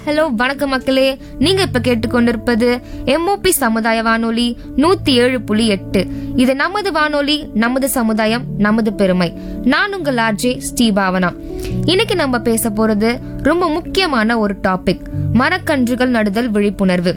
hello வணக்கம் மக்களே நீங்க இப்ப கேட்டுக்கொண்டிருப்பது எம்ஓபி சமுதாய வானொலி நூத்தி ஏழு புள்ளி எட்டு இது நமது வானொலி நமது சமுதாயம் நமது பெருமை நான் உங்கள் ஆர்ஜே ஸ்ரீபாவனா இன்னைக்கு நம்ம பேச போறது ரொம்ப முக்கியமான ஒரு டாபிக் மரக்கன்றுகள் நடுதல் விழிப்புணர்வு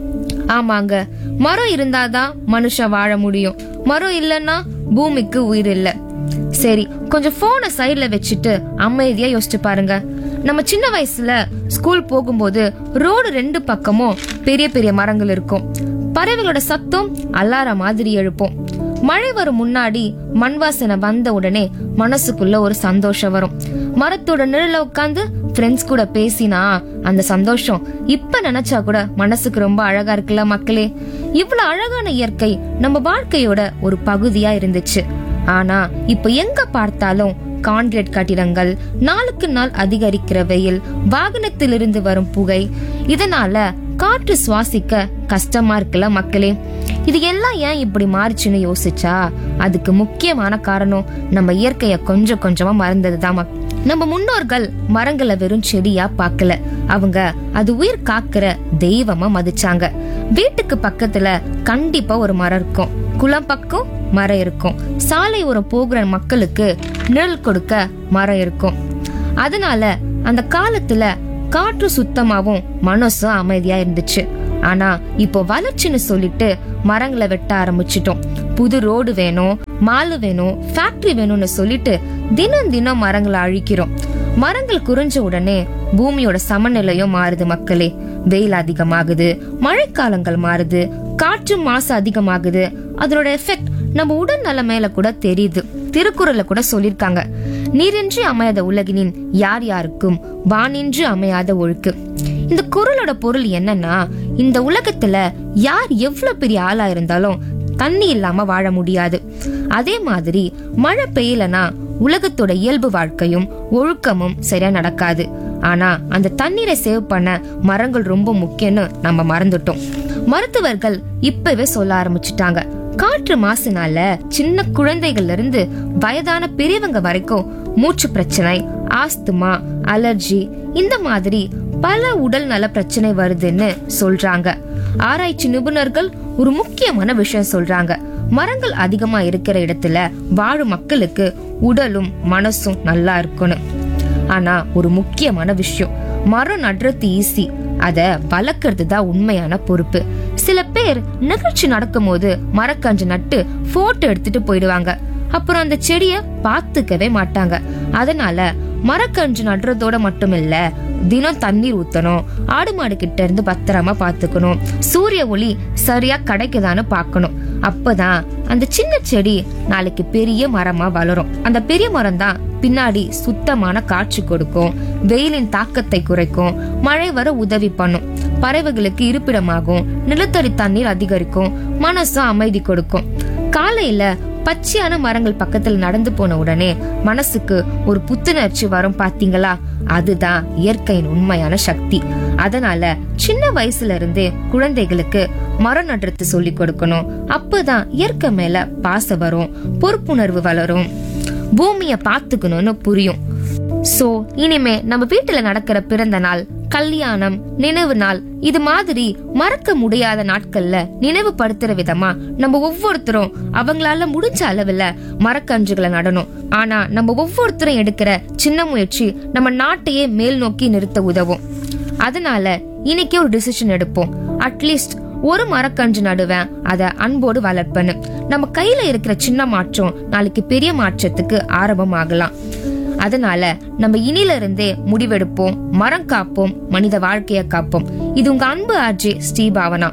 ஆமாங்க மரம் இருந்தாதான் மனுஷன் வாழ முடியும் மரம் இல்லைன்னா பூமிக்கு உயிர் இல்ல சரி கொஞ்சம் போனை சைடுல வச்சுட்டு அமைதியா யோசிச்சு பாருங்க நம்ம சின்ன வயசுல ஸ்கூல் போகும்போது ரோடு ரெண்டு பக்கமும் பெரிய பெரிய மரங்கள் இருக்கும் பறவைகளோட சத்தம் அல்லார மாதிரி எழுப்போம் மழை வரும் முன்னாடி மண் வாசனை வந்த உடனே மனசுக்குள்ள ஒரு சந்தோஷம் வரும் மரத்தோட நிழல உட்காந்து ஃப்ரெண்ட்ஸ் கூட பேசினா அந்த சந்தோஷம் இப்ப நினைச்சா கூட மனசுக்கு ரொம்ப அழகா இருக்குல்ல மக்களே இவ்வளவு அழகான இயற்கை நம்ம வாழ்க்கையோட ஒரு பகுதியா இருந்துச்சு ஆனா இப்ப எங்க பார்த்தாலும் கான்கிரீட் கட்டிடங்கள் நாளுக்கு நாள் அதிகரிக்கிற வெயில் வாகனத்திலிருந்து வரும் புகை இதனால காற்று சுவாசிக்க கஷ்டமா இருக்குல்ல மக்களே இது எல்லாம் ஏன் இப்படி மாறுச்சுன்னு யோசிச்சா அதுக்கு முக்கியமான காரணம் நம்ம இயற்கைய கொஞ்சம் கொஞ்சமா மறந்ததுதான் மக்- நம்ம முன்னோர்கள் மரங்களை வெறும் செடியா பார்க்கல அவங்க அது உயிர் காக்கிற தெய்வமா மதிச்சாங்க வீட்டுக்கு பக்கத்துல கண்டிப்பா ஒரு மரம் இருக்கும் குளம் பக்கம் மரம் இருக்கும் சாலை ஓரம் போகிற மக்களுக்கு நிழல் கொடுக்க மரம் இருக்கும் அதனால அந்த காலத்துல காற்று சுத்தமாவும் மனசும் அமைதியா இருந்துச்சு ஆனா இப்போ வளர்ச்சின்னு சொல்லிட்டு மரங்களை வெட்ட ஆரம்பிச்சிட்டோம் புது ரோடு வேணும் மாலு வேணும் ஃபேக்டரி வேணும்னு சொல்லிட்டு தினம் தினம் மரங்களை அழிக்கிறோம் மரங்கள் குறைஞ்ச உடனே பூமியோட சமநிலையும் மாறுது மக்களே வெயில் அதிகமாகுது மழைக்காலங்கள் மாறுது காற்று மாசு அதிகமாகுது அதனோட எஃபெக்ட் நம்ம உடல் நல மேல கூட தெரியுது திருக்குறள்ல கூட சொல்லிருக்காங்க நீரின்றி அமையாத உலகினின் யார் யாருக்கும் வானின்றி அமையாத ஒழுக்கு இந்த குறளோட பொருள் என்னன்னா இந்த உலகத்துல யார் எவ்வளவு பெரிய ஆளா இருந்தாலும் தண்ணி இல்லாம வாழ முடியாது அதே மாதிரி மழை பெய்யலனா உலகத்தோட இயல்பு வாழ்க்கையும் ஒழுக்கமும் சரியா நடக்காது ஆனா அந்த தண்ணீரை சேவ் பண்ண மரங்கள் ரொம்ப முக்கியம்னு நம்ம மறந்துட்டோம் மருத்துவர்கள் இப்பவே சொல்ல ஆரம்பிச்சுட்டாங்க காற்று மாசுனால சின்ன குழந்தைகள்ல இருந்து வயதான பெரியவங்க வரைக்கும் மூச்சு பிரச்சனை ஆஸ்துமா அலர்ஜி இந்த மாதிரி பல உடல் நல பிரச்சனை வருதுன்னு சொல்றாங்க ஆராய்ச்சி நிபுணர்கள் ஒரு முக்கியமான விஷயம் சொல்றாங்க மரங்கள் அதிகமா இருக்கிற இடத்துல வாழும் மக்களுக்கு உடலும் மனசும் நல்லா இருக்கணும் ஆனா ஒரு முக்கியமான விஷயம் மரம் நடுறது ஈஸி அத வளர்க்கறது தான் உண்மையான பொறுப்பு சில பேர் நிகழ்ச்சி நடக்கும்போது மரக்கன்று நட்டு போட்டோ எடுத்துட்டு போயிடுவாங்க அப்புறம் அந்த செடிய பாத்துக்கவே மாட்டாங்க அதனால மரக்கன்று நடுறதோட மட்டும் இல்ல தினம் தண்ணீர் ஊத்தணும் ஆடு மாடு கிட்ட இருந்து பத்திரமா பாத்துக்கணும் சூரிய ஒளி சரியா கிடைக்குதான்னு பார்க்கணும் அப்பதான் அந்த சின்ன செடி நாளைக்கு பெரிய மரமா வளரும் அந்த பெரிய மரம் தான் பின்னாடி சுத்தமான காற்று கொடுக்கும் வெயிலின் தாக்கத்தை குறைக்கும் மழை வர உதவி பண்ணும் பறவைகளுக்கு இருப்பிடமாகும் நிலத்தடி தண்ணீர் அதிகரிக்கும் மனசும் அமைதி கொடுக்கும் காலையில பச்சையான மரங்கள் பக்கத்துல நடந்து போன உடனே மனசுக்கு ஒரு புத்துணர்ச்சி வரும் பாத்தீங்களா அதுதான் இயற்கையின் உண்மையான சக்தி அதனால சின்ன வயசுல இருந்தே குழந்தைகளுக்கு மரம் நடுறது சொல்லி கொடுக்கணும் அப்பதான் இயற்கை மேல பாசம் வரும் பொறுப்புணர்வு வளரும் பூமிய பாத்துக்கணும்னு புரியும் சோ இனிமே நம்ம வீட்டுல நடக்கிற பிறந்த நாள் கல்யாணம் நினைவு நாள் இது மாதிரி மறக்க முடியாத நாட்கள்ல நினைவுபடுத்துற விதமா நம்ம ஒவ்வொருத்தரும் அவங்களால முடிஞ்ச அளவுல மரக்கன்றுகளை நடணும் ஆனா நம்ம ஒவ்வொருத்தரும் எடுக்கிற சின்ன முயற்சி நம்ம நாட்டையே மேல் நோக்கி நிறுத்த உதவும் அதனால இன்னைக்கே ஒரு டிசிஷன் எடுப்போம் அட்லீஸ்ட் ஒரு மரக்கன்று நடுவேன் அத அன்போடு வளர்ப்பேன்னு நம்ம கையில இருக்கிற சின்ன மாற்றம் நாளைக்கு பெரிய மாற்றத்துக்கு ஆரம்பம் ஆகலாம் அதனால நம்ம இனில இருந்தே முடிவெடுப்போம் மரம் காப்போம் மனித வாழ்க்கைய காப்போம் இது உங்க அன்பு ஆர்ஜே ஸ்ரீபாவனா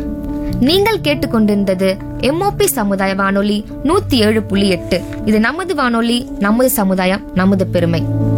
நீங்கள் கேட்டுக்கொண்டிருந்தது எம்ஓபி சமுதாய வானொலி நூத்தி ஏழு புள்ளி எட்டு இது நமது வானொலி நமது சமுதாயம் நமது பெருமை